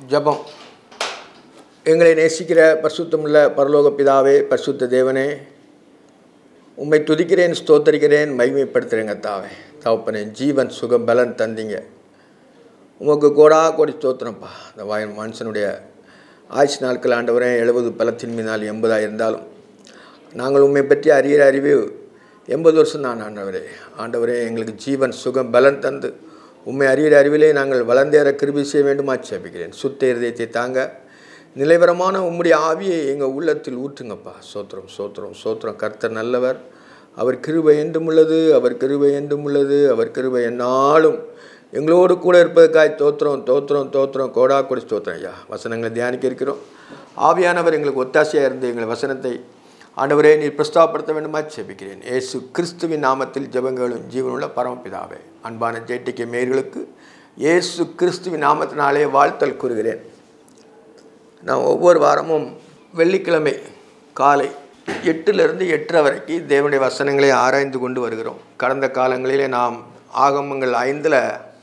ஜெபம் எங்களை நேசிக்கிற பரிசுத்தமுள்ள பரலோக பிதாவே பரிசுத்த தேவனே உம்மை துதிக்கிறேன் ஸ்தோத்தரிக்கிறேன் மகிமைப்படுத்துகிறேங்க தாவே தகப்பனே ஜீவன் சுகம் பலன் தந்தீங்க உமக்கு கோடா கோடி ஸ்தோத்திரம்ப்பா இந்த வாய் மனுஷனுடைய ஆயுஷ் நாட்கள் ஆண்டவரே எழுபது பலத்தின் மீனால் எண்பதாக இருந்தாலும் நாங்கள் உண்மை பற்றி அறிகிற அறிவு எண்பது வருஷம் தான் ஆண்டவரே ஆண்டவரே எங்களுக்கு ஜீவன் சுகம் பலன் தந்து உண்மை அறிகிற அறிவிலே நாங்கள் வளர்ந்தேற கிருபி செய்ய வேண்டுமா சேபிக்கிறேன் சுத்த இருதயத்தை தாங்க நிலைவரமான உம்முடைய ஆவியை எங்கள் உள்ளத்தில் ஊற்றுங்கப்பா சோத்திரம் சோத்திரம் சோத்திரம் கர்த்தர் நல்லவர் அவர் கிருபை என்றும் உள்ளது அவர் கிருபை என்றும் உள்ளது அவர் கிருபை என்னாலும் எங்களோடு கூட இருப்பதற்காய் தோத்திரம் தோத்திரம் தோத்திரம் கோடா கொடி ஸ்தோத்திரம் ஐயா வசனங்களை தியானிக்க இருக்கிறோம் ஆவியானவர் எங்களுக்கு ஒத்தாசையாக இருந்து எங்கள் வசனத்தை ஆண்டவரே நீர் பிரஸ்தாபப்படுத்த வேண்டுமா செபிக்கிறேன் ஏசு கிறிஸ்துவின் நாமத்தில் ஜெபங்களும் ஜீவனுள்ள பரமபிதாவே அன்பான ஜேட்டிக்கு மேர்களுக்கு இயேசு கிறிஸ்துவின் நாமத்தினாலே வாழ்த்தல் கூறுகிறேன் நான் ஒவ்வொரு வாரமும் வெள்ளிக்கிழமை காலை எட்டிலிருந்து எட்டரை வரைக்கும் தேவனுடைய வசனங்களை ஆராய்ந்து கொண்டு வருகிறோம் கடந்த காலங்களிலே நாம் ஆகமங்கள் ஐந்தில்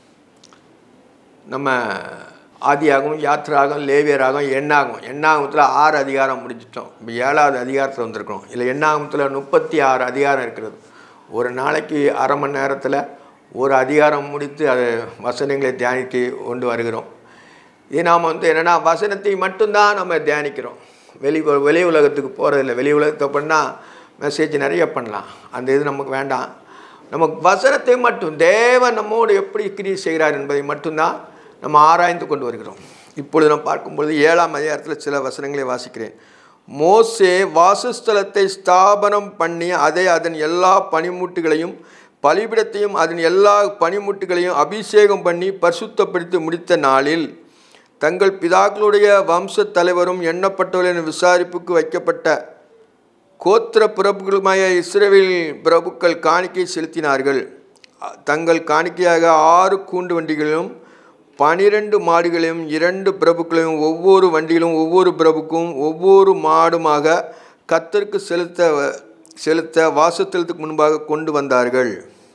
நம்ம ஆதியாகவும் யாத்திராகும் லேவியராகும் எண்ணாகும் எண்ணாகமத்தில் ஆறு அதிகாரம் முடிச்சிட்டோம் இப்போ ஏழாவது அதிகாரத்தில் வந்திருக்கிறோம் இல்லை எண்ணாகமத்தில் முப்பத்தி ஆறு அதிகாரம் இருக்கிறது ஒரு நாளைக்கு அரை மணி நேரத்தில் ஒரு அதிகாரம் முடித்து அதை வசனங்களை தியானித்து கொண்டு வருகிறோம் இது நாம் வந்து என்னென்னா வசனத்தை மட்டும்தான் நம்ம தியானிக்கிறோம் வெளி வெளி உலகத்துக்கு போகிறதில்ல வெளி உலகத்தை பண்ணால் மெசேஜ் நிறைய பண்ணலாம் அந்த இது நமக்கு வேண்டாம் நமக்கு வசனத்தை மட்டும் தேவன் நம்மோடு எப்படி கிரியை செய்கிறார் என்பதை மட்டும்தான் நம்ம ஆராய்ந்து கொண்டு வருகிறோம் இப்பொழுது நாம் பார்க்கும்பொழுது ஏழாம் அதிகாரத்தில் சில வசனங்களை வாசிக்கிறேன் மோசே வாசஸ்தலத்தை ஸ்தாபனம் பண்ணி அதை அதன் எல்லா பனிமூட்டுகளையும் பலிபிடத்தையும் அதன் எல்லா பனிமுட்டுகளையும் அபிஷேகம் பண்ணி பரிசுத்தப்படுத்தி முடித்த நாளில் தங்கள் பிதாக்களுடைய வம்ச தலைவரும் எண்ணப்பட்டவர்களின் விசாரிப்புக்கு வைக்கப்பட்ட கோத்திர பிரபுக்களுமாய இஸ்ரேல் பிரபுக்கள் காணிக்கை செலுத்தினார்கள் தங்கள் காணிக்கையாக ஆறு கூண்டு வண்டிகளிலும் பனிரெண்டு மாடுகளையும் இரண்டு பிரபுக்களையும் ஒவ்வொரு வண்டியிலும் ஒவ்வொரு பிரபுக்கும் ஒவ்வொரு மாடுமாக கத்தருக்கு செலுத்த செலுத்த வாசத்தலத்துக்கு முன்பாக கொண்டு வந்தார்கள்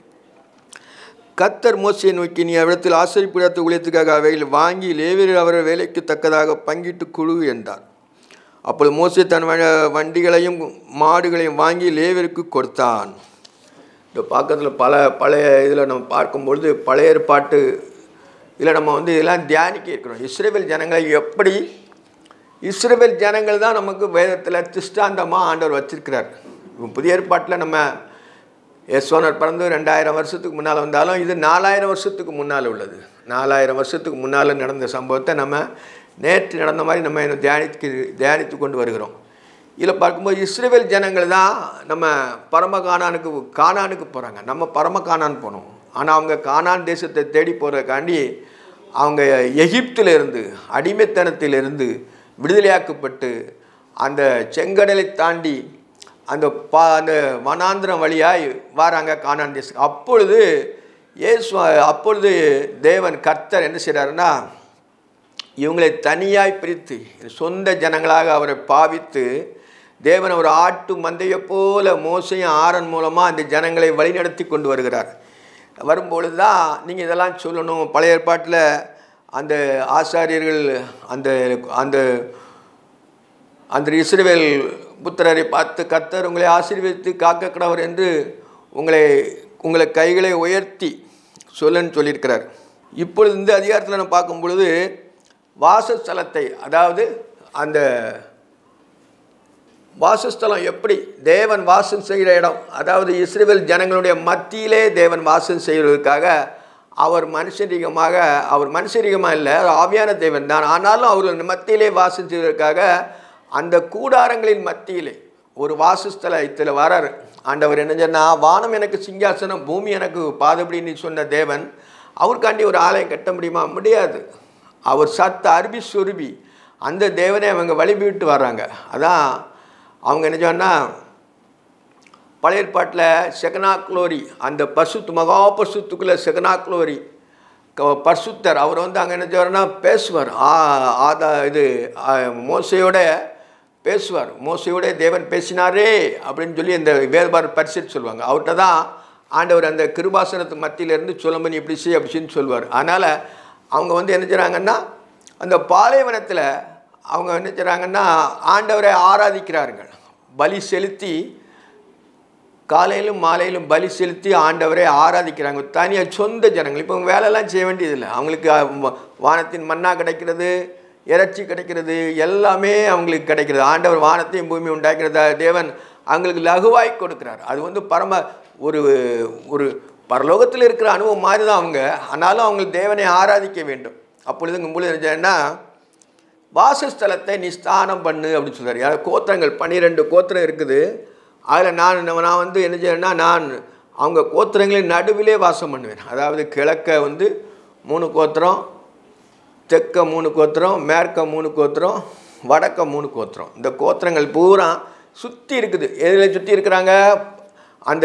கத்தர் மோசையை நோக்கி நீ அவ்விடத்தில் ஆசிரியப்பிடத்து ஊழியத்துக்காக அவையில் வாங்கி லேவியர் அவர் வேலைக்கு தக்கதாக பங்கிட்டு குழு என்றார் அப்பொழுது மோசே தன் வண்டிகளையும் மாடுகளையும் வாங்கி லேவியருக்கு கொடுத்தான் இந்த பக்கத்தில் பல பழைய இதில் நம்ம பார்க்கும்பொழுது பழைய ஏற்பாட்டு இதில் நம்ம வந்து இதெல்லாம் தியானிக்க இருக்கிறோம் இஸ்ரேவேல் ஜனங்களை எப்படி இஸ்ரேவேல் ஜனங்கள் தான் நமக்கு வேதத்தில் திஷ்டாந்தமாக ஆண்டவர் வச்சிருக்கிறார் புதிய ஏற்பாட்டில் நம்ம யஸ்வனர் பிறந்து ரெண்டாயிரம் வருஷத்துக்கு முன்னால் வந்தாலும் இது நாலாயிரம் வருஷத்துக்கு முன்னால் உள்ளது நாலாயிரம் வருஷத்துக்கு முன்னால் நடந்த சம்பவத்தை நம்ம நேற்று நடந்த மாதிரி நம்ம தியானித்து தியானித்து கொண்டு வருகிறோம் இதில் பார்க்கும்போது இஸ்ரேவேல் ஜனங்கள் தான் நம்ம பரம கானானுக்கு கானானுக்கு போகிறாங்க நம்ம பரம கானான் போனோம் ஆனால் அவங்க கானான் தேசத்தை தேடி போகிறதுக்காண்டி அவங்க எகிப்திலிருந்து அடிமைத்தனத்திலிருந்து விடுதலையாக்கப்பட்டு அந்த செங்கடலை தாண்டி அந்த பா அந்த வனாந்திரம் வழியாய் வராங்க கானான் தேசம் அப்பொழுது ஏசு அப்பொழுது தேவன் கர்த்தர் என்ன செய்கிறாருன்னா இவங்களை தனியாய் பிரித்து சொந்த ஜனங்களாக அவரை பாவித்து தேவன் ஒரு ஆட்டு மந்தையை போல மோசையும் ஆரன் மூலமாக அந்த ஜனங்களை வழிநடத்தி கொண்டு வருகிறார் வரும்பொழுது தான் நீங்கள் இதெல்லாம் சொல்லணும் பழைய ஏற்பாட்டில் அந்த ஆசாரியர்கள் அந்த அந்த அந்த இஸ்ரேவேல் புத்திரரை பார்த்து கத்தர் உங்களை ஆசீர்வதித்து காக்க கடவர் என்று உங்களை உங்களை கைகளை உயர்த்தி சொல்லுன்னு சொல்லியிருக்கிறார் இப்பொழுது இந்த அதிகாரத்தில் நம்ம பார்க்கும் பொழுது வாசஸ்தலத்தை அதாவது அந்த வாசஸ்தலம் எப்படி தேவன் வாசம் செய்கிற இடம் அதாவது இஸ்ரேல் ஜனங்களுடைய மத்தியிலே தேவன் வாசம் செய்வதற்காக அவர் மனுஷரீகமாக அவர் மனுஷரீகமாக இல்லை ஆவியான தேவன் தான் ஆனாலும் அவர் மத்தியிலே வாசம் செய்வதற்காக அந்த கூடாரங்களின் மத்தியிலே ஒரு வாசஸ்தலத்தில் வரார் ஆண்டவர் என்ன சொன்னால் வானம் எனக்கு சிங்காசனம் பூமி எனக்கு பாதபடின்னு சொன்ன தேவன் அவருக்காண்டி ஒரு ஆலயம் கட்ட முடியுமா முடியாது அவர் சத்த அருபி சுருபி அந்த தேவனை அவங்க வழிபிட்டு வர்றாங்க அதான் அவங்க என்ன சொன்னால் பழைய ஏற்பாட்டில் செகனா குளோரி அந்த பசுத்து மகா பசுத்துக்குள்ளே செகனா குளோரி பர்சுத்தர் அவர் வந்து அங்கே என்ன செய்வார்னா பேசுவார் ஆதா இது மோசையோட பேசுவார் மோசையோட தேவன் பேசினாரே அப்படின்னு சொல்லி இந்த வேதபார் பரிசுன்னு சொல்லுவாங்க அவர்கிட்ட தான் ஆண்டவர் அந்த கிருபாசனத்து மத்தியிலேருந்து சொல்லும்படி இப்படி செய் அப்படின்னு சொல்லுவார் அதனால் அவங்க வந்து என்ன செய்கிறாங்கன்னா அந்த பாலைவனத்தில் அவங்க என்ன செய்கிறாங்கன்னா ஆண்டவரை ஆராதிக்கிறார்கள் பலி செலுத்தி காலையிலும் மாலையிலும் பலி செலுத்தி ஆண்டவரை ஆராதிக்கிறாங்க தனியாக சொந்த ஜனங்கள் இப்போ அவங்க வேலையெல்லாம் செய்ய வேண்டியதில்லை அவங்களுக்கு வ- வானத்தின் மண்ணா கிடைக்கிறது இறைச்சி கிடைக்கிறது எல்லாமே அவங்களுக்கு கிடைக்கிறது ஆண்டவர் வானத்தையும் பூமி உண்டாக்கிறத தேவன் அவங்களுக்கு லகுவாய் கொடுக்கிறார் அது வந்து பரம ஒரு ஒரு பரலோகத்தில் இருக்கிற அனுபவம் மாதிரி தான் அவங்க ஆனாலும் அவங்க தேவனை ஆராதிக்க வேண்டும் அப்பொழுது இங்கே மூலம் என்ன வாசஸ்தலத்தை நீ ஸ்தானம் பண்ணு அப்படின்னு சொல்றாரு யார் கோத்திரங்கள் பன்னிரெண்டு கோத்திரம் இருக்குது அதில் நான் நான் வந்து என்ன செய்யறேன்னா நான் அவங்க கோத்திரங்களின் நடுவிலே வாசம் பண்ணுவேன் அதாவது கிழக்க வந்து மூணு கோத்திரம் தெற்க மூணு கோத்திரம் மேற்க மூணு கோத்திரம் வடக்க மூணு கோத்திரம் இந்த கோத்திரங்கள் பூரா சுற்றி இருக்குது எதில் சுற்றி இருக்கிறாங்க அந்த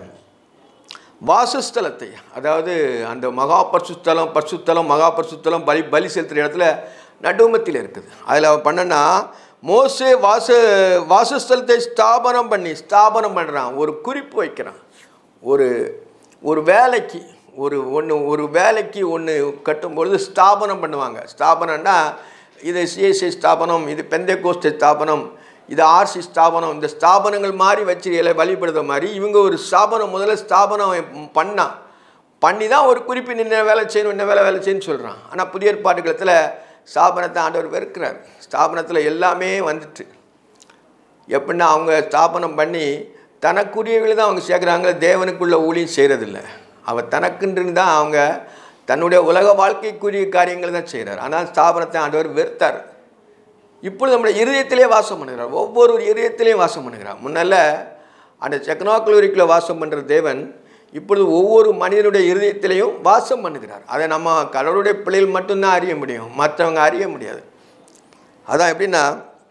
வாசஸ்தலத்தை அதாவது அந்த மகா பரிசுத்தலம் பரிசுத்தலம் மகா பரிசுத்தலம் பலி பலி செலுத்துகிற இடத்துல நடுமத்தில் இருக்குது அதில் அவன் பண்ணனா மோசே வாச வாசஸ்தலத்தை ஸ்தாபனம் பண்ணி ஸ்தாபனம் பண்ணுறான் ஒரு குறிப்பு வைக்கிறான் ஒரு ஒரு வேலைக்கு ஒரு ஒன்று ஒரு வேலைக்கு ஒன்று கட்டும்பொழுது ஸ்தாபனம் பண்ணுவாங்க ஸ்தாபனம்னா இது சிஎஸ்சி ஸ்தாபனம் இது பெந்தை கோஸ்ட் ஸ்தாபனம் இது ஆர்சி ஸ்தாபனம் இந்த ஸ்தாபனங்கள் மாதிரி வச்சு எல்லாம் வழிபடுற மாதிரி இவங்க ஒரு ஸ்தாபனம் முதல்ல ஸ்தாபனம் பண்ணா பண்ணி தான் ஒரு குறிப்பு நின்ன வேலை செய்யணும் இன்ன வேலை வேலை செய்யணும்னு சொல்கிறான் ஆனால் புதிய ஏற்பாட்டுகளத்தில் ஸ்தாபனத்தை ஆண்டவர் வெறுக்கிறார் ஸ்தாபனத்தில் எல்லாமே வந்துட்டு எப்படின்னா அவங்க ஸ்தாபனம் பண்ணி தனக்குரியவங்களை தான் அவங்க சேர்க்குறாங்க தேவனுக்குள்ள ஊழியம் செய்கிறதில்ல அவர் தனக்குன்றது தான் அவங்க தன்னுடைய உலக வாழ்க்கைக்குரிய காரியங்களை தான் செய்கிறார் ஆனால் ஸ்தாபனத்தை ஆண்டவர் வெறுத்தார் இப்பொழுது நம்முடைய இருதயத்திலே வாசம் பண்ணுகிறார் ஒவ்வொரு இருதயத்திலையும் வாசம் பண்ணுகிறார் முன்னால அந்த செக்கனாக்குலூரிக்குள்ள வாசம் பண்ணுற தேவன் இப்பொழுது ஒவ்வொரு மனிதனுடைய இருதயத்திலையும் வாசம் பண்ணுகிறார் அதை நம்ம கடவுளுடைய பிள்ளைகள் மட்டும்தான் அறிய முடியும் மற்றவங்க அறிய முடியாது அதான் எப்படின்னா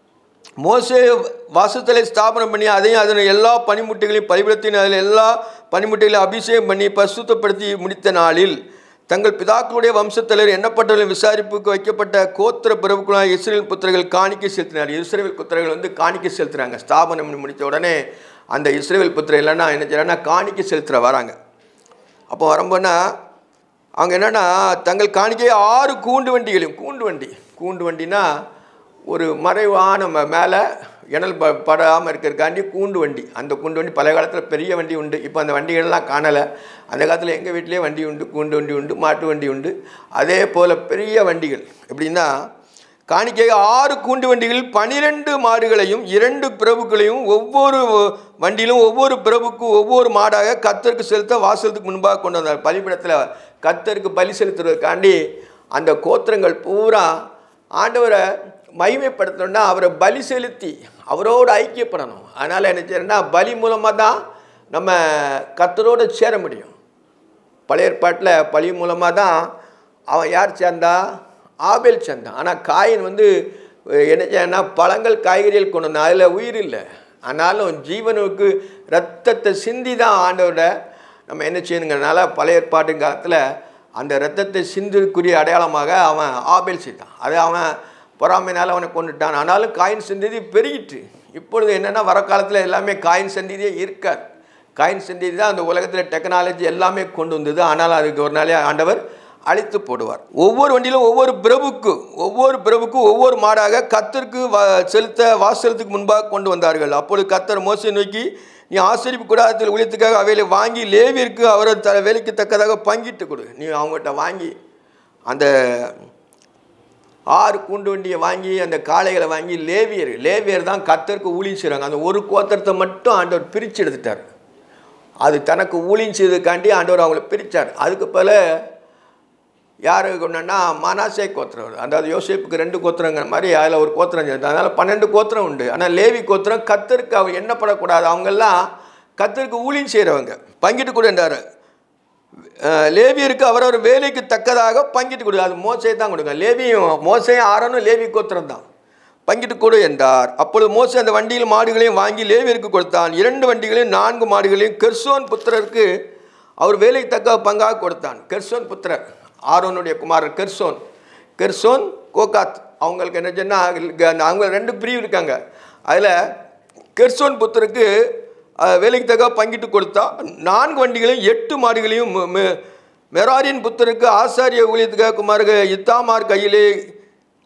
மோசே வாசத்தலை ஸ்தாபனம் பண்ணி அதையும் அதன் எல்லா பனிமுட்டைகளையும் பரிபலத்தின் அதில் எல்லா பனிமுட்டைகளையும் அபிஷேகம் பண்ணி பசுத்தப்படுத்தி முடித்த நாளில் தங்கள் பிதாக்களுடைய வம்சத்தலைவர் எண்ணப்பட்டவர்களின் விசாரிப்புக்கு வைக்கப்பட்ட கோத்திர பிரபுக்களாக இஸ்ரேல் புத்திரர்கள் காணிக்கை செலுத்தினார் இஸ்ரேல் புத்திரர்கள் வந்து காணிக்கை செலுத்துறாங்க ஸ்தாபனம் பண்ணி முடித்த உடனே அந்த இஸ்ரேல் புத்திரர் இல்லைன்னா என்ன செய்யறாங்கன்னா காணிக்கை செலுத்துற வராங்க அப்போ வரும்போதுனா அவங்க என்னென்னா தங்கள் காணிக்கையை ஆறு கூண்டு வண்டிகளையும் கூண்டு வண்டி கூண்டு வண்டினா ஒரு மறைவான ம- மேலே இணல் ப படாமல் இருக்கிறதுக்காண்டி கூண்டு வண்டி அந்த கூண்டு வண்டி பழைய காலத்தில் பெரிய வண்டி உண்டு இப்போ அந்த வண்டிகள்லாம் காணலை அந்த காலத்தில் எங்கள் வீட்டிலேயே வண்டி உண்டு கூண்டு வண்டி உண்டு மாட்டு வண்டி உண்டு அதே போல் பெரிய வண்டிகள் எப்படின்னா காணிக்கை ஆறு கூண்டு வண்டிகளில் பனிரெண்டு மாடுகளையும் இரண்டு பிரபுக்களையும் ஒவ்வொரு வண்டியிலும் ஒவ்வொரு பிரபுக்கு ஒவ்வொரு மாடாக கத்தருக்கு செலுத்த வாசலுக்கு முன்பாக கொண்டு வந்தார் பலிபிடத்தில் கத்தருக்கு பலி செலுத்துறதுக்காண்டி அந்த கோத்திரங்கள் பூரா ஆண்டவரை மகிமைப்படுத்தணும்னா அவரை பலி செலுத்தி அவரோடு ஐக்கியப்படணும் அதனால் என்ன செய்யணும்னா பலி மூலமாக தான் நம்ம கத்தரோடு சேர முடியும் பழைய ஏற்பாட்டில் பழி மூலமாக தான் அவன் யார் சேர்ந்தா ஆபேல் சேர்ந்தான் ஆனால் காயின் வந்து அஹ், என்ன செய்யனா பழங்கள் காய்கறிகள் கொண்டு வந்தான் அதில் உயிர் இல்லை ஆனாலும் ஜீவனுக்கு ரத்தத்தை சிந்தி தான் ஆண்டவரோட நம்ம என்ன செய்யணுங்கிறனால பழைய ஏற்பாட்டு காலத்தில் அந்த ரத்தத்தை சிந்துக்குரிய அடையாளமாக அவன் ஆபேல் செய்தான் அது அவன் பொறாமைனால அவனை கொண்டுட்டான் ஆனாலும் காயின் சந்ததி பெருகிட்டு இப்பொழுது என்னென்னா வர காலத்தில் எல்லாமே காயின் சந்ததியே இருக்காது காயின் சந்ததி தான் அந்த உலகத்தில் டெக்னாலஜி எல்லாமே கொண்டு வந்தது ஆனால் அதுக்கு ஒரு நாளே ஆண்டவர் அழித்து போடுவார் ஒவ்வொரு வண்டியிலும் ஒவ்வொரு பிரபுக்கு ஒவ்வொரு பிரபுக்கு ஒவ்வொரு மாடாக கத்தருக்கு வ- செலுத்த வாசலத்துக்கு முன்பாக கொண்டு வந்தார்கள் அப்பொழுது கத்தர் மோசை நோக்கி நீ ஆசிரிப்பு கூடாரத்தில் ஊழியத்துக்காக அவைகளை வாங்கி லேவியருக்கு அவரை த வேலைக்கு தக்கதாக பங்கிட்டு கொடு நீ அவங்ககிட்ட வாங்கி அந்த ஆறு கூண்டு வண்டியை வாங்கி அந்த காளைகளை வாங்கி லேவியர் லேவியர் தான் கத்தருக்கு ஊழியம் செய்கிறாங்க அந்த ஒரு கோத்திரத்தை மட்டும் ஆண்டவர் பிரித்து எடுத்துட்டார் அது தனக்கு ஊழியம் செய்ததுக்காண்டி ஆண்டவர் அவங்கள பிரித்தார் அதுக்கு பல யார் கொண்டா மனாசே கோத்திரம் அதாவது யோசேப்புக்கு ரெண்டு கோத்திரங்கிற மாதிரி அதில் ஒரு கோத்திரம் சேர்ந்து அதனால் பன்னெண்டு கோத்திரம் உண்டு ஆனால் லேவி கோத்திரம் கத்தருக்கு அவன் எண்ணப்படக்கூடாது அவங்கெல்லாம் கத்தருக்கு ஊழியம் செய்கிறவங்க பங்கிட்டு கூட என்றார் அஹ் லேவியருக்கு அவரவர் வேலைக்கு தக்கதாக பங்கிட்டு கொடு அது மோசையை தான் கொடுங்க லேவியும் மோசையும் ஆரணும் லேவி கோத்திரம் தான் பங்கிட்டு கொடு என்றார் அப்பொழுது மோசே அந்த வண்டியில் மாடுகளையும் வாங்கி லேவியருக்கு கொடுத்தான் இரண்டு வண்டிகளையும் நான்கு மாடுகளையும் கெர்சோன் புத்திரருக்கு அவர் வேலைக்கு தக்க பங்காக கொடுத்தான் கெர்சோன் புத்திரர் ஆரோனுடைய குமாரர் கெர்சோன் கெர்சோன் கோகாத் அவங்களுக்கு என்ன சொன்னால் அவங்க ரெண்டு பிரிவு இருக்காங்க அதில் கெர்சோன் புத்தருக்கு அஹ், வேலைக்கு தக்க பங்கிட்டு கொடுத்தா நான்கு வண்டிகளையும் எட்டு மாடுகளையும் மெ- மெ- மெராரியின் புத்தருக்கு ஆசாரிய ஊழியத்துக்காக குமாருக்கு இத்தாமார் கையிலே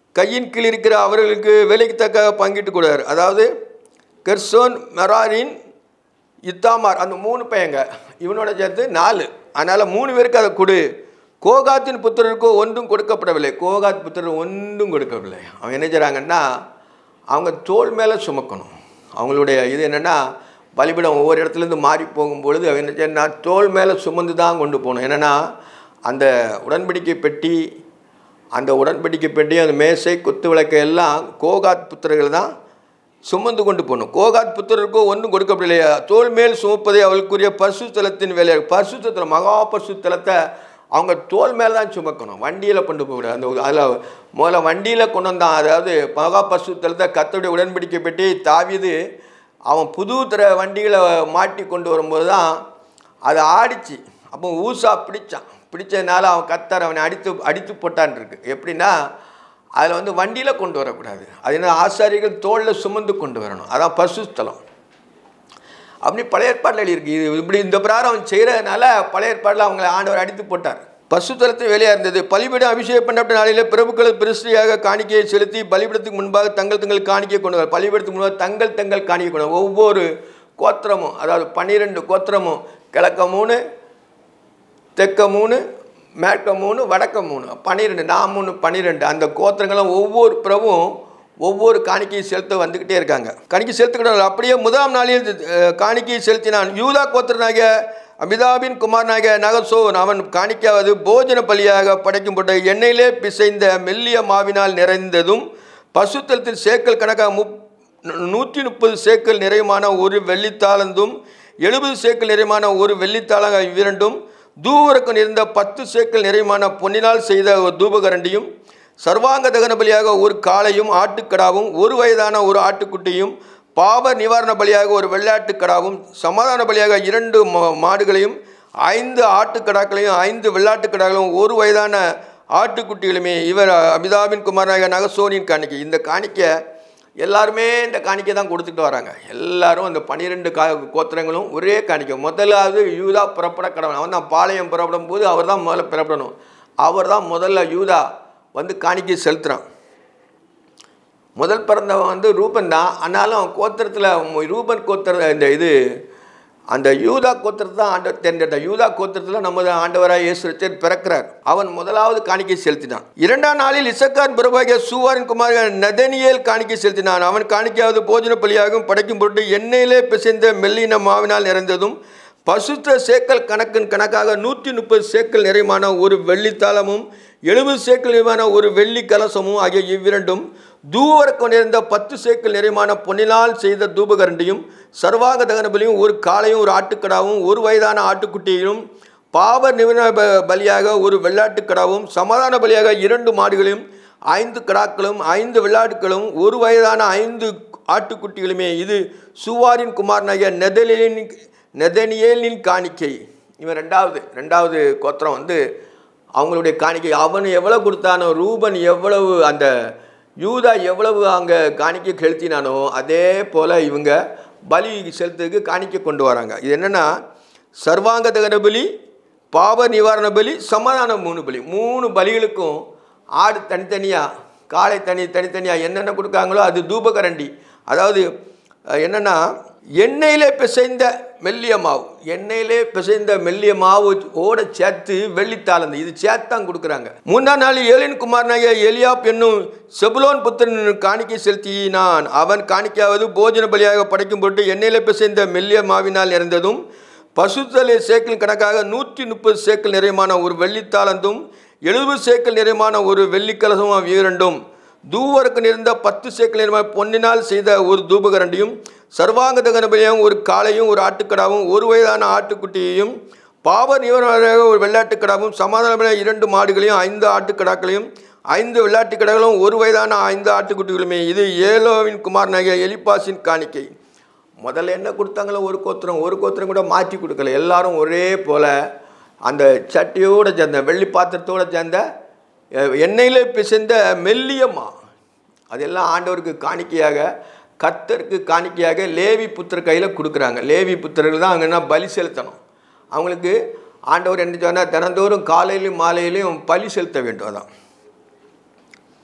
கையின் கீழ் இருக்கிற அவர்களுக்கு வேலைக்கு தக்க பங்கிட்டு கொடுவார் அதாவது கெர்சோன் மெராரின் இத்தாமார் அந்த மூணு பையங்க இவனோட சேர்த்து நாலு அதனால் மூணு பேருக்கு அதை கொடு கோகாத்தின் புத்திரருக்கோ ஒன்றும் கொடுக்கப்படவில்லை கோகாத் புத்திரர் ஒன்றும் கொடுக்கவில்லை அவங்க என்ன செய்கிறாங்கன்னா அவங்க தோல் மேலே சுமக்கணும் அவங்களுடைய இது என்னென்னா பலிபிடம் ஒவ்வொரு இடத்துலேருந்து மாறி போகும்பொழுது அவங்க என்ன செய்யணும்னா தோல் மேலே சுமந்து தான் கொண்டு போகணும் என்னென்னா அந்த உடன்படிக்கை பெட்டி அந்த உடன்படிக்கை பெட்டி அந்த மேசை குத்து விளக்கு எல்லாம் கோகாத் புத்திரர்கள் தான் சுமந்து கொண்டு போகணும் கோகாத் புத்திரருக்கோ ஒன்றும் கொடுக்கப்படலையா தோல் மேல் சுமப்பதே அவளுக்குரிய பரிசுத்தலத்தின் வேலை பரிசுத்தலம் மகா பரிசுத்தலத்தை அவங்க தோல் மேலே தான் சுமக்கணும் வண்டியில் கொண்டு போகக்கூடாது அந்த அதில் முதல்ல வண்டியில் கொண்டு வந்தான் அதாவது மகா பரிசுத்தலத்தை கத்தோடைய உடன்படிக்கை பெட்டி தாவிது அவன் புது தர வண்டிகளை மாட்டி கொண்டு வரும்போது தான் அது ஆடிச்சு அப்போ ஊசா பிடிச்சான் பிடிச்சதுனால அவன் கத்தர் அவனை அடித்து அடித்து போட்டான் இருக்கு எப்படின்னா அதில் வந்து வண்டியில் கொண்டு வரக்கூடாது அது என்ன ஆசாரிகள் தோளில் சுமந்து கொண்டு வரணும் அதான் பசுஸ்தலம் அப்படி பழைய ஏற்பாட்டில் எழுதியிருக்கு இது இப்படி இந்த பிரகாரம் அவன் செய்கிறதுனால பழைய ஏற்பாட்டில் அவங்களை ஆண்டவர் அடித்து போட்டார் பசுத்தலத்து வேலையாக இருந்தது பலிபீடம் அபிஷேகம் பண்ணப்பட்ட நாளிலே பிரபுக்கள் பிரஸ்தியாக காணிக்கையை செலுத்தி பலிபீடத்துக்கு முன்பாக தங்கள் தங்கள் காணிக்கை கொண்டு வர பலிபீடத்துக்கு முன்பாக தங்கள் தங்கள் காணிக்கை கொண்டு வர. ஒவ்வொரு கோத்திரமும் அதாவது பன்னிரெண்டு கோத்திரமும் கிழக்க மூணு தெற்க மூணு மேற்க மூணு வடக்க மூணு பன்னிரெண்டு நான் மூணு பன்னிரெண்டு அந்த கோத்திரங்களும் ஒவ்வொரு பிரபும் ஒவ்வொரு காணிக்கையை செலுத்த வந்துக்கிட்டே இருக்காங்க காணிக்கை செலுத்துக்கிட்டு அப்படியே முதலாம் நாளில் அஹ், காணிக்கையை செலுத்தினான் யூதா கோத்திரனாகிய அமிதாபின் குமாரனாகிய நகசோன் அவன் காணிக்காவது போஜன பலியாக படைக்கப்பட்ட எண்ணெயிலே பிசைந்த மெல்லிய மாவினால் நிறைந்ததும் பசுத்தலத்தில் சேக்கல் கணக்காக முப் நூற்றி முப்பது சேக்கல் நிறையமான ஒரு வெள்ளித்தாளந்தும் எழுபது சேக்கல் நிறையமான ஒரு வெள்ளித்தாளம் இவ்விரண்டும் தூவரக்கம் இருந்த பத்து சேக்கல் நிறையமான பொன்னினால் செய்த ஒரு தூபகரண்டியும் சர்வாங்க தகன பலியாக ஒரு காளையும் ஆட்டுக்கடாவும் ஒரு வயதான ஒரு ஆட்டுக்குட்டியும் பாவ நிவாரண பலியாக ஒரு வெள்ளாட்டுக்கடாவும் சமாதான பலியாக இரண்டு மா- மாடுகளையும் ஐந்து ஆட்டுக்கடாக்களையும் ஐந்து வெள்ளாட்டுக்கடாக்களையும் ஒரு வயதான ஆட்டுக்குட்டிகளுமே இவர் அமிதாபின் குமாரனாக நகசோனின் காணிக்கை இந்த காணிக்கை எல்லாருமே இந்த காணிக்கை தான் கொடுத்துட்டு வராங்க எல்லாரும் அந்த பன்னிரெண்டு கா கோத்திரங்களும் ஒரே காணிக்கை முதலாவது யூதா புறப்பட கடவுள் அவன் தான் பாளையம் புறப்படும் போது அவர் தான் முதல்ல புறப்படணும் அவர் தான் முதல்ல யூதா வந்து காணிக்கை செலுத்துகிறான் முதல் பிறந்தவன் வந்து ரூபன் தான் ஆனாலும் அவன் கோத்திரத்தில் ரூபன் கோத்திர இந்த இது அந்த யூதா கோத்திரத்தை தான் ஆண்டவர் தேர்ந்தெடுத்த யூதா கோத்திரத்தில் நமது ஆண்டவராக இயேசு கிறிஸ்து பிறக்கிறார் அவன் முதலாவது காணிக்கை செலுத்தினான் இரண்டாம் நாளில் இசக்கார் பிரபாகிய சூவாரின் குமார் நதனியேல் காணிக்கை செலுத்தினான் அவன் காணிக்கையாவது போஜன பலியாகவும் படைக்கும் பொருட்டு எண்ணெயிலே பிசைந்த மெல்லின மாவினால் நிறைந்ததும் பசுத்த சேக்கல் கணக்கின் கணக்காக நூற்றி முப்பது சேக்கல் நிறைமான ஒரு வெள்ளித்தாளமும் எழுபது சேக்கல் நிறைமான ஒரு வெள்ளி கலசமும் ஆகிய இவ்விரண்டும் தூவரக்கு நிறைந்த பத்து சேக்கல் நிறைமான பொன்னினால் செய்த தூபகரண்டியும் சர்வாங்க தகனபலியும் ஒரு காளையும் ஒரு ஆட்டுக்கடாவும் ஒரு வயதான ஆட்டுக்குட்டியும் பாவ நிவன ப- பலியாக ஒரு வெள்ளாட்டுக்கடாவும் சமாதான பலியாக இரண்டு மாடுகளையும் ஐந்து கடாக்களும் ஐந்து வெள்ளாட்டுக்களும் ஒரு வயதான ஐந்து ஆட்டுக்குட்டிகளுமே இது சுவாரின் குமாரனாகிய நெதலின் நெதனியேலின் காணிக்கை இவன் ரெண்டாவது ரெண்டாவது கோத்திரம் வந்து அவங்களுடைய காணிக்கை அவன் எவ்வளோ கொடுத்தானோ ரூபன் எவ்வளவு அந்த யூதா எவ்வளவு அங்கே காணிக்கை செலுத்தினானோ அதே போல் இவங்க பலி செலுத்துறதுக்கு காணிக்கை கொண்டு வராங்க இது என்னென்னா சர்வாங்க தகன பலி பாவ நிவாரண பலி சமாதான மூணு பலி மூணு பலிகளுக்கும் ஆடு தனித்தனியாக காளை தனி தனித்தனியாக என்னென்ன கொடுக்காங்களோ அது தூபகரண்டி அதாவது அஹ், என்னன்னா எண்ணெயிலே பிசைந்த மெல்லிய மாவு எண்ணெயிலே பிசைந்த மெல்லிய மாவு ஓட சேர்த்து வெள்ளித்தாளந்து இது சேர்த்து தான் கொடுக்குறாங்க மூன்றாம் நாள் ஏலின் குமாரனாகிய எலியாப் என்னும் செபுலோன் புத்திரன் காணிக்கை செலுத்தினான் அவன் காணிக்கையாவது போஜன பலியாக படைக்கும் பொருட்டு எண்ணெயிலே பிசைந்த மெல்லிய மாவினால் நிறைந்ததும் பசுத்தலை சேக்கல் கணக்காக நூற்றி முப்பது சேக்கல் நிறையமான ஒரு வெள்ளித்தாளந்தும் எழுபது சேக்கல் நிறையமான ஒரு வெள்ளிக்கலசமும் இரண்டும் தூவருக்கு நிறைந்த பத்து சேக்கல் நிறையமான பொன்னினால் செய்த ஒரு தூபகரண்டியும் சர்வாங்க தகனபலியும் ஒரு காளையும் ஒரு ஆட்டுக்கடாவும் ஒரு வயதான ஆட்டுக்குட்டியையும் பாவ நிவாரணமாக ஒரு வெள்ளாட்டுக்கடாவும் சமாதான இரண்டு மாடுகளையும் ஐந்து ஆட்டுக்கடாக்களையும் ஐந்து வெள்ளாட்டுக்கடாக்களும் ஒரு வயதான ஐந்து ஆட்டுக்குட்டிகளுமே இது ஏலோவின் குமாரனாகிய எலிப்பாசின் காணிக்கை முதல்ல என்ன கொடுத்தாங்களோ ஒரு கோத்திரம் ஒரு கோத்திரம் கூட மாற்றி கொடுக்கல எல்லாரும் ஒரே போல் அந்த சட்டியோடு சேர்ந்த வெள்ளி பாத்திரத்தோடு சேர்ந்த அஹ், எண்ணெயிலே பிசைந்த மெல்லியம்மா அதெல்லாம் ஆண்டவருக்கு காணிக்கையாக கர்த்தருக்கு காணிக்கையாக லேவி புத்திர கையில் கொடுக்குறாங்க லேவி புத்திரர்கள் தான் அங்கன்னா பலி செலுத்தணும் அவங்களுக்கு ஆண்டவர் என்ன சொன்னால் தினந்தோறும் காலையிலும் மாலையிலையும் பலி செலுத்த வேண்டும் அதான்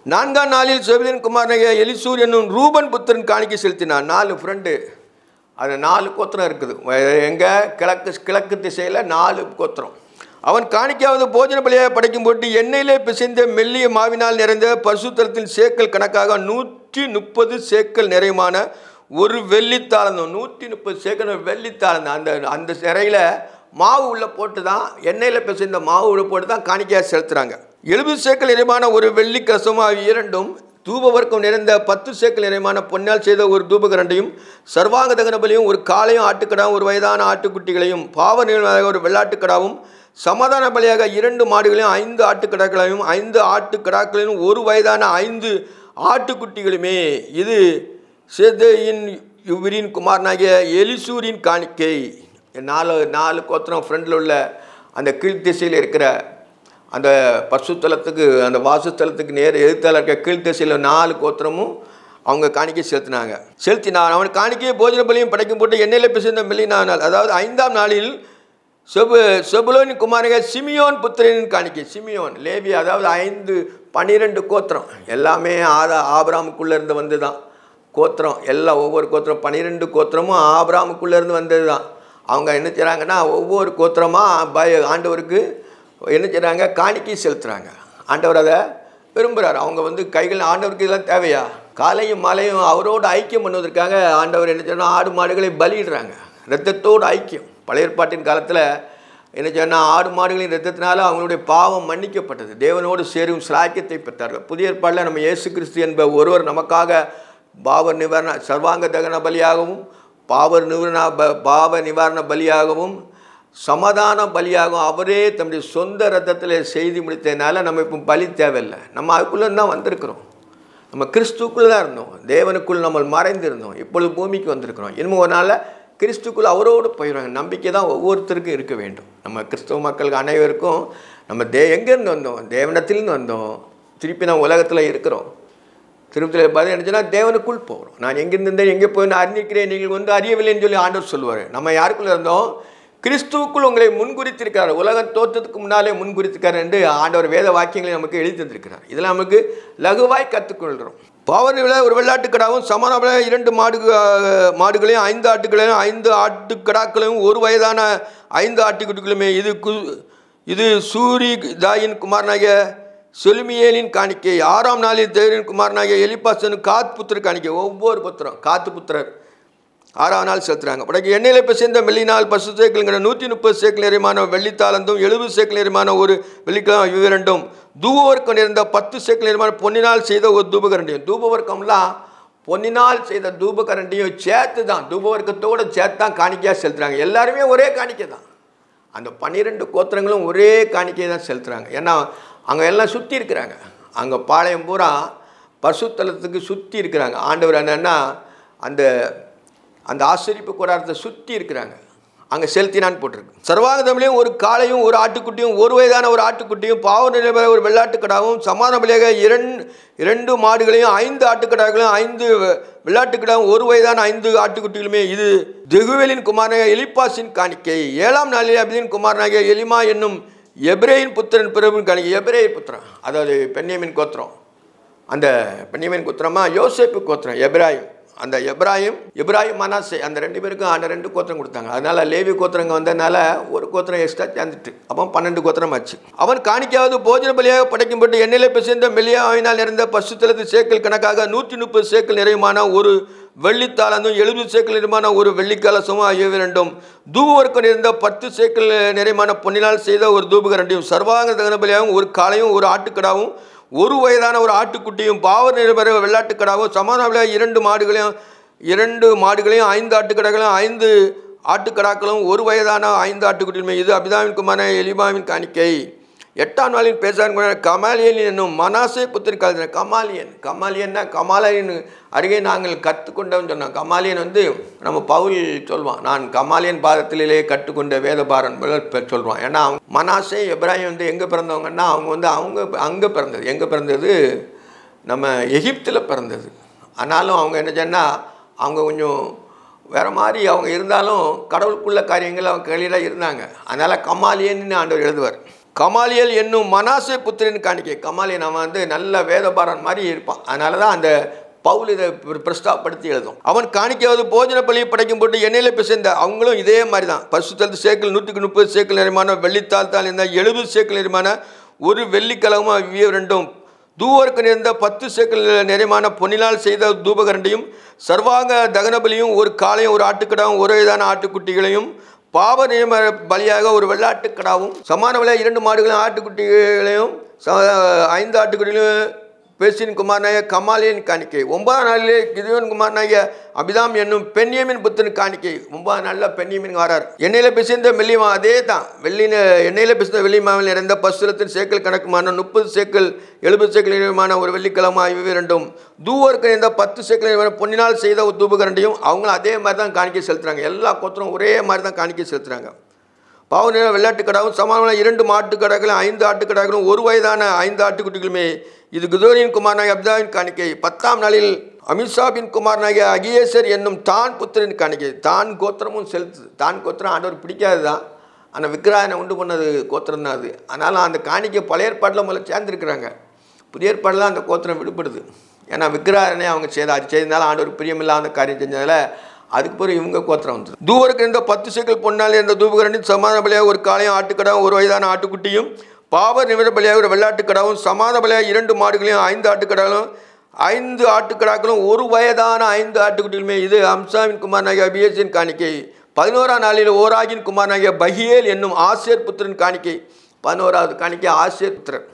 நான்காம் நாளில் செவிலின் குமாரனைய எலிசூர் என்னும் ரூபன் புத்திரன் காணிக்கை செலுத்தினான் நாலு ஃப்ரெண்டு அது நாலு கோத்திரம் இருக்குது எங்கே கிழக்கு கிழக்கு திசையில் நாலு கோத்திரம் அவன் காணிக்காவது போஜன பலியாக படைக்கும் போட்டு எண்ணெயிலே பிசைந்த மெல்லிய மாவினால் நிறைந்த பசுத்தலத்தின் சேக்கல் கணக்காக நூற்றி முப்பது சேக்கல் நிறைவான ஒரு வெள்ளித்தாளந்தம் நூற்றி முப்பது சேக்கல் வெள்ளித்தாளந்தம் அந்த அந்த சிறையில் மாவு உள்ள போட்டு தான் எண்ணெயில் பிசைந்த மாவு உள்ள போட்டு தான் காணிக்கையாக செலுத்துகிறாங்க எழுபது சேக்கல் நிறைவான ஒரு வெள்ளி கசமாக இரண்டும் தூபவர்க்கம் நிறைந்த பத்து சேக்கல் நிறைவான பொன்னால் செய்த ஒரு தூபகரண்டையும் சர்வாங்க தகன பலியும் ஒரு காளையும் ஆட்டுக்கடாவும் ஒரு வயதான ஆட்டுக்குட்டிகளையும் பாவ நிகழ்வாக ஒரு வெள்ளாட்டுக்கடாவும் சமாதான பலியாக இரண்டு மாடுகளையும் ஐந்து ஆட்டுக்கடாக்களையும் ஐந்து ஆட்டுக்கடாக்களையும் ஒரு வயதான ஐந்து ஆட்டுக்குட்டிகளுமே இது சேதையின் யுவிரின் குமாரனாகிய எலிசூரின் காணிக்கை நாலு நாலு கோத்திரம் ஃப்ரெண்டில் உள்ள அந்த கீழ்த்திசையில் இருக்கிற அந்த பசுத்தலத்துக்கு அந்த வாசுத்தலத்துக்கு நேர் எதிர்த்தால இருக்க கீழ்த்திசையில் நாலு கோத்திரமும் அவங்க காணிக்கை செலுத்தினாங்க செலுத்தினான் அவன் காணிக்கையை போஜன பலியும் படைக்கும் போட்டு எண்ணெயில் பிசைந்த மெல்லினானால் அதாவது ஐந்தாம் நாளில் செபு செபுலோன் குமாரங்க சிமியோன் புத்திரனின் காணிக்கை சிமியோன் லேவி அதாவது ஐந்து பன்னிரெண்டு கோத்திரம் எல்லாமே ஆதா ஆபிராமுக்குள்ளே இருந்து வந்து தான் கோத்திரம் எல்லாம் ஒவ்வொரு கோத்திரம் பன்னிரெண்டு கோத்திரமும் ஆபிராமுக்குள்ளே இருந்து வந்தது தான் அவங்க என்ன செய்கிறாங்கன்னா ஒவ்வொரு கோத்திரமாக பய ஆண்டவருக்கு என்ன செய்கிறாங்க காணிக்கை செலுத்துகிறாங்க ஆண்டவர் அதை விரும்புகிறார் அவங்க வந்து கைகள் ஆண்டவருக்கு இதெல்லாம் தேவையா காலையும் மாலையும் அவரோடு ஐக்கியம் பண்ணுவதற்காக ஆண்டவர் என்ன செய்யணும் ஆடு மாடுகளை பலியிடுறாங்க ரத்தத்தோடு ஐக்கியம் பழைய ஏற்பாட்டின் காலத்தில் என்ன சொன்னால் ஆடு மாடுகளின் ரத்தத்தினால அவங்களுடைய பாவம் மன்னிக்கப்பட்டது தேவனோடு சேரும் சிலாக்கியத்தை பெற்றார்கள் புதிய ஏற்பாட்டில் நம்ம இயேசு கிறிஸ்து என்ப ஒருவர் நமக்காக பாவ நிவாரண சர்வாங்க தகன பலியாகவும் பாவ நிவாரண ப பாவ நிவாரண பலியாகவும் சமாதான பலியாகவும் அவரே தம்முடைய சொந்த ரத்தத்தில் செய்து முடித்ததுனால நம்ம இப்போ பலி தேவையில்லை நம்ம அதுக்குள்ளே தான் வந்திருக்கிறோம் நம்ம கிறிஸ்துக்குள்ளே தான் இருந்தோம் தேவனுக்குள் நம்ம மறைந்திருந்தோம் இப்பொழுது பூமிக்கு வந்திருக்கிறோம் இன்னும் ஒரு நாளில் கிறிஸ்துக்குள் அவரோடு போயிடுவாங்க நம்பிக்கை தான் ஒவ்வொருத்தருக்கும் இருக்க வேண்டும் நம்ம கிறிஸ்துவ மக்களுக்கு அனைவருக்கும் நம்ம தே எங்கேருந்து வந்தோம் தேவனத்திலிருந்து வந்தோம் திருப்பி நம்ம உலகத்தில் இருக்கிறோம் திருப்பத்தில் பதில் என்னச்சுன்னா தேவனுக்குள் போகிறோம் நான் எங்கிருந்து இருந்தேன் எங்கே போய் நான் அறிந்திருக்கிறேன் நீங்கள் வந்து அறியவில்லைன்னு சொல்லி ஆண்டவர் சொல்லுவார் நம்ம யாருக்குள்ளே இருந்தோம் கிறிஸ்துவுக்குள் உங்களை முன்குறித்திருக்கிறார் உலக தோற்றத்துக்கு முன்னாலே முன்குறித்திருக்கார் என்று ஆண்டவர் வேத வாக்கியங்களை நமக்கு எழுதி தந்திருக்கிறார் இதெல்லாம் நமக்கு லகுவாய் கற்றுக்கொள்கிறோம் பாவனில் ஒரு வெள்ளாட்டுக்கடாவும் சமானபல இரண்டு மாடு மாடுகளையும் ஐந்து ஆட்டுகளையும் ஐந்து ஆட்டுக்கடாக்களையும் ஒரு வயதான ஐந்து ஆட்டுக்குட்டிகளுமே இது கு இது சூரி தாயின் குமாரனாகிய செலுமியேலின் காணிக்கை ஆறாம் நாளில் தேவரின் குமாரனாகிய எலிபாசன் காத் புத்திர காணிக்கை ஒவ்வொரு புத்திரம் காத்து புத்திரர் ஆறாம் நாள் செலுத்துறாங்க படகு எண்ணெயில் இப்போ சேர்ந்த வெள்ளிநாள் பசு சேக்கலுங்கிற நூற்றி முப்பது சேக்கல் நிறைமான வெள்ளித்தாளந்தும் எழுபது சேக்கல் நிறைமான ஒரு வெள்ளிக்கிழமை இவ்விரண்டும் தூபவர்க்கம் நிறைந்த பத்து சேக்கல் நிறைமான பொன்னினால் செய்த ஒரு தூபகரண்டியும் தூபவர்க்கம்லாம் பொன்னினால் செய்த தூபகரண்டியும் சேர்த்து தான் தூபவர்க்கத்தோடு சேர்த்து தான் காணிக்கையாக செலுத்துறாங்க எல்லாருமே ஒரே காணிக்கை தான் அந்த பன்னிரெண்டு கோத்திரங்களும் ஒரே காணிக்கையை தான் செலுத்துகிறாங்க ஏன்னா அங்கே எல்லாம் சுற்றி இருக்கிறாங்க அங்கே பாளையம் பூரா பசுத்தலத்துக்கு சுற்றி இருக்கிறாங்க ஆண்டவர் என்னன்னா அந்த அந்த ஆசிரிப்பு கூடாரத்தை சுற்றி இருக்கிறாங்க அங்கே செலுத்தினான்னு போட்டிருக்கு சர்வாங்க தமிழையும் ஒரு காளையும் ஒரு ஆட்டுக்குட்டியும் ஒரு வயதான ஒரு ஆட்டுக்குட்டியும் பாவ நிலைமையில ஒரு வெள்ளாட்டுக்கடாவும் சமாதான பலியாக இரண்டு இரண்டு மாடுகளையும் ஐந்து ஆட்டுக்கடாக்களையும் ஐந்து வெள்ளாட்டுக்கடாவும் ஒரு வயதான ஐந்து ஆட்டுக்குட்டிகளுமே இது தெகுவேலின் குமாரனாகிய எலிப்பாசின் காணிக்கை ஏழாம் நாளில் அபிதின் குமாரனாகிய எலிமா என்னும் எப்ரேயின் புத்திரன் பிறவின் காணிக்கை எப்ரேய புத்திரன் அதாவது பெண்ணியமின் கோத்திரம் அந்த பெண்ணியமின் கோத்திரமா யோசேப்பு கோத்திரம் எப்ராஹிம் அந்த எப்ராஹிம் இப்ராஹிம் மனாசே அந்த ரெண்டு பேருக்கும் அந்த ரெண்டு கோத்திரம் கொடுத்தாங்க அதனால லேவி கோத்திரங்க வந்ததுனால ஒரு கோத்திரம் எக்ஸ்ட்ரா சேர்ந்துட்டு அப்போ பன்னெண்டு கோத்திரம் ஆச்சு அவன் காணிக்காவது போஜன பலியாக படைக்கும்பட்டு எண்ணெயில் பிசைந்த மெல்லியாவினால் நிறைந்த பசுத்தலத்து சேக்கல் கணக்காக நூற்றி முப்பது சேக்கல் நிறைவான ஒரு வெள்ளித்தாளந்தும் எழுபது சேக்கல் நிறைமான ஒரு வெள்ளிக்கலசமும் ஆகியவை ரெண்டும் தூபவர்க்கம் இருந்த பத்து சேக்கல் நிறைமான பொன்னினால் செய்த ஒரு தூபகரண்டியும் சர்வாங்க தகன பலியாகவும் ஒரு காளையும் ஒரு ஆட்டுக்கடாவும் ஒரு வயதான ஒரு ஆட்டுக்குட்டியும் பாவ நிருபர வெள்ளாட்டுக்கடாவும் சமாதான இரண்டு மாடுகளையும் இரண்டு மாடுகளையும் ஐந்து ஆட்டுக்கடாக்களையும் ஐந்து ஆட்டுக்கடாக்களும் ஒரு வயதான ஐந்து ஆட்டுக்குட்டியுமே இது அபிதாவின் குமார எலிபாவின் காணிக்கை எட்டாம் நாளின் பேசான் கமாலியன் என்னும் மனாசே புத்திர காலத்தில் கமாலியன் கமாலியன்னா கமாலியன் அருகே நாங்கள் கற்றுக்கொண்டோம்னு சொன்னோம் கமாலியன் வந்து நம்ம பவுல் சொல்வான் நான் கமாலியன் பாதத்திலே கற்றுக்கொண்ட வேதபாரன் சொல்வான் ஏன்னா அவங்க மனாசே எப்ராஹிம் வந்து எங்கே பிறந்தவங்கன்னா அவங்க வந்து அவங்க அங்கே பிறந்தது எங்கே பிறந்தது நம்ம எகிப்தில் பிறந்தது ஆனாலும் அவங்க என்ன சொன்னால் அவங்க கொஞ்சம் வேறு மாதிரி அவங்க இருந்தாலும் கடவுளுக்குள்ள காரியங்கள் அவங்க கையில் இருந்தாங்க அதனால் கமாலியன்னு ஆண்டவர் எழுதுவார் கமாலியல் என்னும் மனாசே புத்திரன் காணிக்கை கமாலியல் அவன் வந்து நல்ல வேதபாரன் மாதிரி இருப்பான் அதனால தான் அந்த பவுல் இதை பிர- பிரஸ்தாபப்படுத்தி எழுதும் அவன் காணிக்காவது போஜன பலியை படைக்கும் போட்டு எண்ணெயில் பிசைந்த அவங்களும் இதே மாதிரி தான் பசுத்தல் சேக்கல் நூற்றுக்கு முப்பது சேக்கல் நிறைமான வெள்ளித்தாள் தாள் இருந்த எழுபது சேக்கல் நிறைமான ஒரு வெள்ளிக்கிழமும் அவ்விய ரெண்டும் தூவருக்கு நிறைந்த பத்து சேக்கல் நிறைமான பொன்னினால் செய்த தூபகரண்டையும் சர்வாங்க தகனபலியும் ஒரு காளையும் ஒரு ஆட்டுக்கடாவும் ஒரு வயதான ஆட்டுக்குட்டிகளையும் பாவ நியம பலியாக ஒரு வெள்ளாட்டுக்கடாவும் சமான விலை இரண்டு மாடுகளையும் ஆட்டுக்குட்டிகளையும் ச- ஐந்து ஆட்டுக்குட்டிகளையும் பேசின் குமாரனாய கமாலியன் காணிக்கை ஒன்பதாம் நாளிலே கிதியோன் குமாரனாய அபிதாம் என்னும் பெண்ணியமின் புத்தன் காணிக்கை ஒன்பதாம் நாளில் பெண்ணியமின் வரார் எண்ணெயில் பிசைந்த வெள்ளிமா அதே தான் வெள்ளின எண்ணெயில் பிசைந்த வெள்ளிமாவில் நிறைந்த பசுலத்தின் சேக்கல் கணக்குமான முப்பது சேக்கல் எழுபது சேக்கல் நிறைமான ஒரு வெள்ளிக்கிழமை இவை ரெண்டும் தூவருக்கு நிறைந்த பத்து சேக்கல் நிறைமான பொன்னினால் செய்த ஒரு தூபகரண்டையும் அவங்களும் அதே மாதிரி தான் காணிக்கை செலுத்துறாங்க எல்லா கோத்திரம் ஒரே மாதிரி தான் காணிக்கை செலுத்துறாங்க பாவ நிற வெள்ளாட்டு கடாவும் சமானமான இரண்டு மாட்டு கடாக்களும் ஐந்து ஆட்டு கடாக்களும் ஒரு வயதான ஐந்து ஆட்டுக்குட்டிகளுமே இது குதோரியின் குமாரனாகிய அப்தாவின் காணிக்கை பத்தாம் நாளில் அமித்ஷாபின் குமாரனாகிய அகியேசர் என்னும் தான் புத்திரன் காணிக்கை தான் கோத்திரமும் செலுத்து தான் கோத்திரம் ஆண்டவர் பிடிக்காது தான் ஆனால் விக்கிராயனை உண்டு பண்ணது கோத்திரம் தான் அது அதனால் அந்த காணிக்கை பழைய ஏற்பாட்டில் முதல்ல சேர்ந்துருக்குறாங்க புதிய ஏற்பாடில் அந்த கோத்திரம் விடுபடுது ஏன்னா விக்கிராயனை அவங்க செய்த அது செய்தனால ஆண்டவர் பிரியமில்லாத காரியம் செஞ்சதால அதுக்கு பிறகு இவங்க கோத்திரம் வந்து தூவருக்கு இருந்த பத்து சேக்கல் பொன்னால் இருந்த தூபகரணி சமாத பலியாக ஒரு காளையும் ஆட்டுக்கடாவும் ஒரு வயதான ஆட்டுக்குட்டியும் பாவ நிமிட பலியாக ஒரு வெள்ளாட்டுக்கடாவும் சமாத பலியாக இரண்டு மாடுகளையும் ஐந்து ஆட்டுக்கடாலும் ஐந்து ஆட்டுக்கடாக்களும் ஒரு வயதான ஐந்து ஆட்டுக்குட்டிகளுமே இது அம்சாவின் குமாரனாகிய அபியேசின் காணிக்கை பதினோராம் நாளில் ஓராகின் குமாரனாகிய பஹியேல் என்னும் ஆசிரியர் புத்திரன் காணிக்கை பதினோராவது காணிக்கை ஆசிரியர் புத்திரன்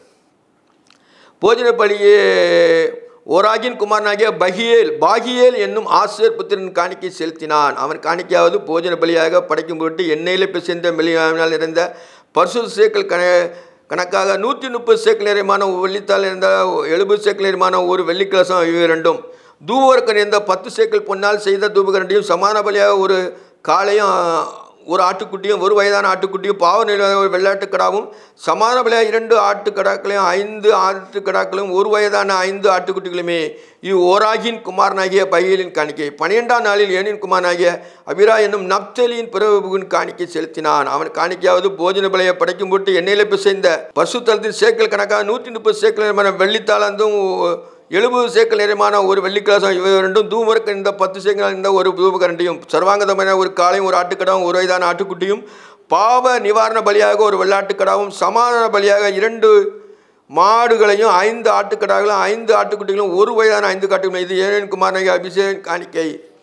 போஜன பலியே ஓராகின் குமாரனாகிய பகியேல் பாகியேல் என்னும் ஆசிரியர் புத்திரன் காணிக்கை செலுத்தினான் அவன் காணிக்கையாவது போஜன பலியாக படைக்கும் பொருட்டு எண்ணெயில் பிசைந்த மெலியாவினால் நிறைந்த பரிசு சேக்கல் கண கணக்காக நூற்றி முப்பது சேக்கல் நிறைமான வெள்ளித்தாள் இருந்த எழுபது சேக்கல் நிறைமான ஒரு வெள்ளிக்கலசம் இவை ரெண்டும் தூவருக்கு நிறைந்த பத்து சேக்கல் பொன்னால் செய்த தூபகரண்டியும் சமான பலியாக ஒரு காளையும் ஒரு ஆட்டுக்குட்டியும் ஒரு வயதான ஆட்டுக்குட்டியும் பாவ நிலையாக ஒரு வெள்ளாட்டுக்கடாவும் சமான பலியாக இரண்டு ஆட்டுக்கடாக்களையும் ஐந்து ஆட்டுக்கடாக்களையும் ஒரு வயதான ஐந்து ஆட்டுக்குட்டிகளுமே இவ் ஓராகின் குமாரனாகிய பையலின் காணிக்கை பனிரெண்டாம் நாளில் ஏனின் குமாரனாகிய அபிரா என்னும் நப்தலியின் பிறகுவின் காணிக்கை செலுத்தினான் அவன் காணிக்கையாவது போஜன பலியை படைக்கும் போட்டு எண்ணெயில் பிசைந்த பசுத்தலத்தின் சேக்கல் கணக்காக நூற்றி முப்பது சேக்கல் வெள்ளித்தாளந்தும் எழுபது சேக்கல் நிறைமான ஒரு வெள்ளிக்கிழசம் இவை ரெண்டும் தூமருக்கு இந்த பத்து சேக்கல் இந்த ஒரு தூபகரண்டியும் சர்வாங்கதமான ஒரு காளையும் ஒரு ஆட்டுக்கடாவும் ஒரு வயதான ஆட்டுக்குட்டியும் பாவ நிவாரண பலியாக ஒரு வெள்ளாட்டுக்கடாவும் சமாதான பலியாக இரண்டு மாடுகளையும் ஐந்து ஆட்டுக்கடாகளும் ஐந்து ஆட்டுக்குட்டிகளும் ஒரு வயதான ஐந்து காட்டுகளும் இது ஏழன் குமாரனாகிய அபிஷேகன் காணிக்கை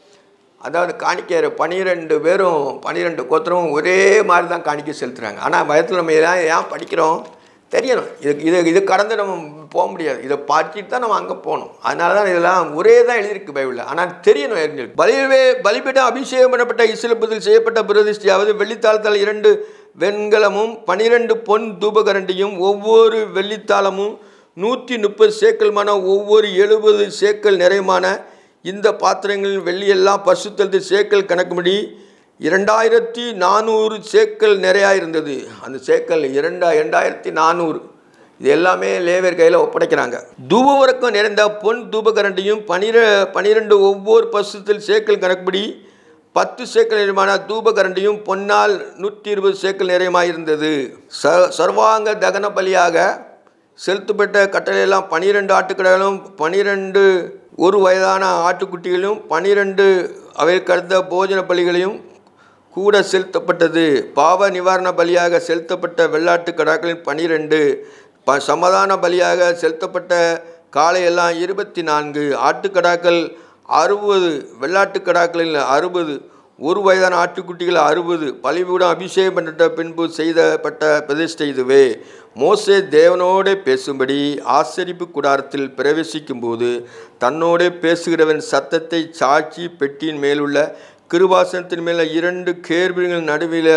அதாவது காணிக்கையர் பனிரெண்டு பேரும் பன்னிரெண்டு கோத்திரமும் ஒரே மாதிரி தான் காணிக்கை செலுத்துகிறாங்க ஆனால் பயத்தில் நம்ம இதெல்லாம் ஏன் படிக்கிறோம் தெரியணும் இது இது இது கடந்து நம்ம போக முடியாது இதை பார்த்துட்டு தான் நம்ம அங்கே போகணும் அதனால தான் இதெல்லாம் ஒரே தான் எழுதியிருக்கு பைபிளில் ஆனால் தெரியணும் எங்களுக்கு பலிவே பலிபீடம் அபிஷேகம் பண்ணப்பட்ட இஸ்லபத்தில் செய்யப்பட்ட பிரதிஷ்டியாவது வெள்ளித்தாளத்தால் இரண்டு வெண்கலமும் பனிரெண்டு பொன் தூபகரண்டியும் ஒவ்வொரு வெள்ளித்தாளமும் நூற்றி முப்பது சேக்கல்மான ஒவ்வொரு எழுபது சேக்கல் நிறைமான இந்த பாத்திரங்களின் வெள்ளியெல்லாம் பசுத்தலத்து சேக்கல் கணக்குப்படி இரண்டாயிரத்தி நானூறு சேக்கல் நிறையா இருந்தது அந்த சேக்கல் இரண்டா இரண்டாயிரத்தி நானூறு இது எல்லாமே லேவர் கையில் ஒப்படைக்கிறாங்க தூபவரக்கம் நிறைந்த பொன் தூபகரண்டியும் பனிர பனிரெண்டு ஒவ்வொரு பசுத்தில் சேக்கல் கணக்குப்படி பத்து சேக்கல் நிறையமான தூபகரண்டியும் பொன்னால் நூற்றி இருபது சேக்கல் நிறையமாக இருந்தது ச சர்வாங்க தகன பலியாக செலுத்தப்பட்ட கட்டளையெல்லாம் பனிரெண்டு ஆட்டுக்கடைகளும் பனிரெண்டு ஒரு வயதான ஆட்டுக்குட்டிகளும் பனிரெண்டு அவை கடந்த போஜன பலிகளையும் கூட செலுத்தப்பட்டது பாவ நிவாரண பலியாக செலுத்தப்பட்ட வெள்ளாட்டு கடாக்களின் பனிரெண்டு ப சமாதான பலியாக செலுத்தப்பட்ட காளையெல்லாம் இருபத்தி நான்கு ஆட்டுக்கடாக்கள் அறுபது வெள்ளாட்டு கடாக்களில் அறுபது ஒரு வயதான ஆட்டுக்குட்டிகள் அறுபது பலிபீடம் அபிஷேகம் பண்ணப்பட்ட பின்பு செய்தப்பட்ட பிரதிஷ்டை இதுவே மோசே தேவனோடே பேசும்படி ஆசரிப்பு கூடாரத்தில் பிரவேசிக்கும்போது தன்னோடே பேசுகிறவன் சத்தத்தை சாட்சி பெட்டியின் மேலுள்ள கிருபாசனத்தின் மேலே இரண்டு கேர்பிகள் நடுவில்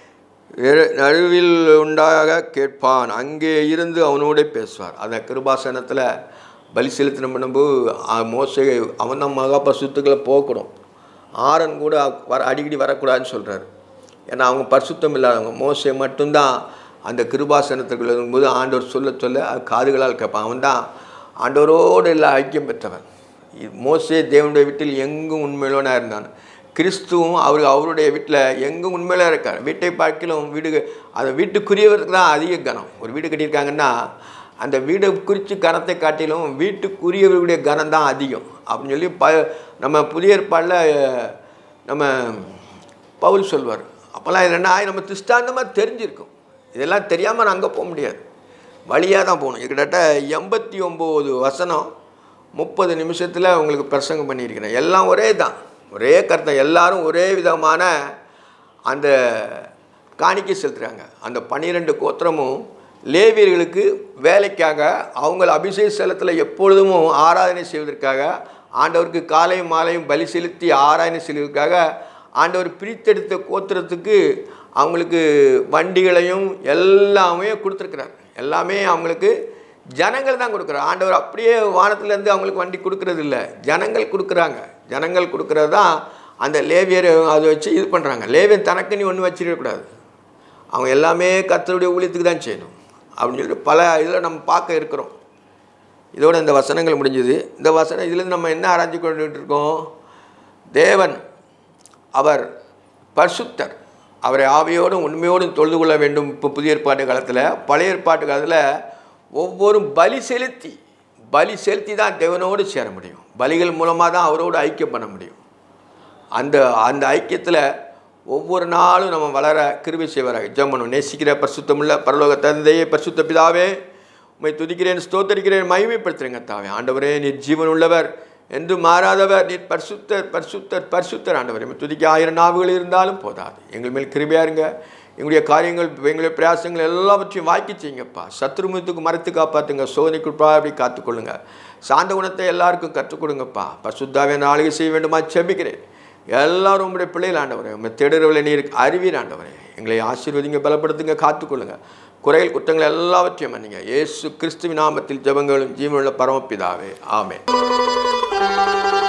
நடுவில் உண்டாக கேட்பான் அங்கே இருந்து அவனோடே பேசுவார் அந்த கிருபாசனத்தில் பலி செலுத்தின பண்ணும்போது மோசை அவன் தான் மகாபசுத்துக்களை போக்கணும் ஆரன் கூட வர அடிக்கடி வரக்கூடாதுன்னு சொல்கிறார் ஏன்னா அவங்க பரிசுத்தம் இல்லாதவங்க மோசை மட்டும்தான் அந்த கிருபாசனத்துக்குள்ள இருக்கும்போது ஆண்டவர் சொல்ல சொல்ல அது காதுகளால் கேட்பான் அவன் தான் ஆண்டவரோடு எல்லாம் ஐக்கியம் பெற்றவன் மோசே தேவனுடைய வீட்டில் எங்கும் உண்மையிலோனா இருந்தான் கிறிஸ்துவும் அவர் அவருடைய வீட்டில் எங்கே உண்மையில இருக்கார் வீட்டை பார்க்கலும் வீடு அந்த வீட்டுக்குரியவருக்கு தான் அதிக கனம் ஒரு வீடு கட்டியிருக்காங்கன்னா அந்த வீடை குறித்து கனத்தை காட்டிலும் வீட்டுக்குரியவர்களுடைய கனம் தான் அதிகம் அப்படின்னு சொல்லி ப நம்ம புதிய ஏற்பாடில் நம்ம பவுல் சொல்வார் அப்போல்லாம் இல்லைன்னா நம்ம திஷ்டாந்தமாக தெரிஞ்சிருக்கும் இதெல்லாம் தெரியாமல் நான் அங்கே போக முடியாது வழியாக தான் போகணும் கிட்டத்தட்ட எண்பத்தி ஒம்பது வசனம் முப்பது நிமிஷத்தில் உங்களுக்கு பிரசங்கம் பண்ணியிருக்கிறேன் எல்லாம் ஒரே தான் ஒரே கருத்தை எல்லாரும் ஒரே விதமான அந்த காணிக்கை செலுத்துகிறாங்க அந்த பன்னிரெண்டு கோத்திரமும் லேவியர்களுக்கு வேலைக்காக அவங்கள அபிஷேக ஸ்தலத்தில் எப்பொழுதும் ஆராதனை செய்வதற்காக ஆண்டவருக்கு காலையும் மாலையும் பலி செலுத்தி ஆராதனை செய்வதற்காக ஆண்டவர் பிரித்தெடுத்த கோத்திரத்துக்கு அவங்களுக்கு வண்டிகளையும் எல்லாமே கொடுத்துருக்குறார் எல்லாமே அவங்களுக்கு ஜனங்கள் தான் கொடுக்குறாரு ஆண்டவர் அப்படியே வானத்துலேருந்து அவங்களுக்கு வண்டி கொடுக்கறது இல்லை ஜனங்கள் கொடுக்குறாங்க ஜனங்கள் கொடுக்குறது தான் அந்த லேவியர் அதை வச்சு இது பண்ணுறாங்க லேவியன் தனக்குன்னு ஒன்று வச்சிடக்கூடாது அவங்க எல்லாமே கர்த்தருடைய ஊழியத்துக்கு தான் செய்யணும் அப்படின்னு சொல்லிட்டு பல இதில் நம்ம பார்க்க இருக்கிறோம் இதோட இந்த வசனங்கள் முடிஞ்சது இந்த வசனம் இதுலேருந்து நம்ம என்ன ஆராய்ச்சி கொண்டுட்டு இருக்கோம் தேவன் அவர் பரிசுத்தர் அவரை ஆவியோடும் உண்மையோடும் தொழுது கொள்ள வேண்டும் இப்போ புதிய ஏற்பாட்டு காலத்தில் பழைய ஏற்பாட்டு காலத்தில் ஒவ்வொரு பலி செலுத்தி பலி செலுத்தி தான் தேவனோடு சேர முடியும் பலிகள் மூலமாக தான் அவரோடு ஐக்கியம் பண்ண முடியும் அந்த அந்த ஐக்கியத்தில் ஒவ்வொரு நாளும் நம்ம வளர கிருபை செய்வாராக ஜம்மனும் நேசிக்கிற பரிசுத்தமுள்ள பரலோக தந்தையே பரிசுத்த பிதாவே உம்மை துதிக்கிறேன் ஸ்தோத்தரிக்கிறேன் மகிமைப்படுத்துறேங்க தாவே ஆண்டவரே நீர் ஜீவன் உள்ளவர் என்று மாறாதவர் நீர் பரிசுத்தர் பரிசுத்தர் பரிசுத்தர் ஆண்டவர் உம்மை துதிக்க ஆயிரம் நாவுகள் இருந்தாலும் போதாது எங்கள் மேல் கிருபையா இருங்க எங்களுடைய காரியங்கள் எங்களுடைய பிரயாசங்கள் எல்லாவற்றையும் வாக்கி செய்யுங்கப்பா சத்ருமுகத்துக்கு மறைத்து காப்பாற்றுங்க சோதனைக்குட்பா அப்படி காத்துக்கொள்ளுங்க சாந்த குணத்தை எல்லாருக்கும் கற்றுக் கொடுங்கப்பா பரிசுத்தாவே நாளைக்கு செய்ய வேண்டுமா செபிக்கிறேன் எல்லாரும் உங்களுடைய பிள்ளைகள் ஆண்டவரே உங்களை தேடுறவளை நீர் அறிவீர் ஆண்டவரே எங்களை ஆசீர்வதிங்க பலப்படுத்துங்க காத்துக்கொள்ளுங்க குறைகள் குற்றங்கள் எல்லாவற்றையும் மன்னிங்க இயேசு கிறிஸ்துவின் நாமத்தில் ஜெபங்களும் ஜீவனுள்ள பரமபிதாவே ஆமென்